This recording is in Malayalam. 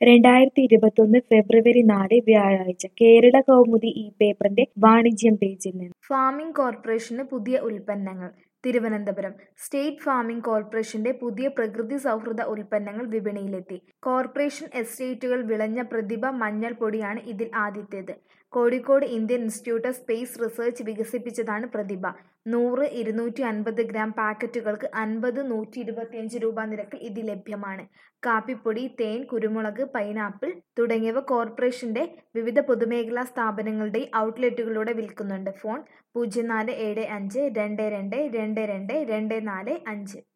രണ്ടായിരത്തി ഇരുപത്തൊന്ന് ഫെബ്രുവരി നാല് വ്യാഴാഴ്ച കേരള കൗമുദി ഈ പേപ്പറിന്റെ വാണിജ്യം പേജിൽ നിന്ന് ഫാമിംഗ് കോർപ്പറേഷന് പുതിയ ഉൽപ്പന്നങ്ങൾ തിരുവനന്തപുരം സ്റ്റേറ്റ് ഫാമിംഗ് കോർപ്പറേഷന്റെ പുതിയ പ്രകൃതി സൗഹൃദ ഉൽപ്പന്നങ്ങൾ വിപണിയിലെത്തി കോർപ്പറേഷൻ എസ്റ്റേറ്റുകൾ വിളഞ്ഞ പ്രതിഭ മഞ്ഞൾ പൊടിയാണ് ഇതിൽ ആദ്യത്തേത് Kozhikode Indian Institute of Spices Research വികസിപ്പിച്ചതാണ് പ്രതിഭ നൂറ് ഇരുന്നൂറ്റി അൻപത് ഗ്രാം പാക്കറ്റുകൾക്ക് അൻപത് നൂറ്റി ഇരുപത്തിയഞ്ച് രൂപ നിരക്കിൽ ഇത് ലഭ്യമാണ് കാപ്പിപ്പൊടി തേൻ കുരുമുളക് പൈനാപ്പിൾ തുടങ്ങിയവ കോർപ്പറേഷന്റെ വിവിധ പൊതുമേഖലാ സ്ഥാപനങ്ങളുടെയും ഔട്ട്ലെറ്റുകളിലൂടെ വിൽക്കുന്നുണ്ട് ഫോൺ പൂജ്യം നാല് ഏഴ് അഞ്ച് രണ്ട് രണ്ട് രണ്ട് രണ്ട് രണ്ട് നാല് അഞ്ച്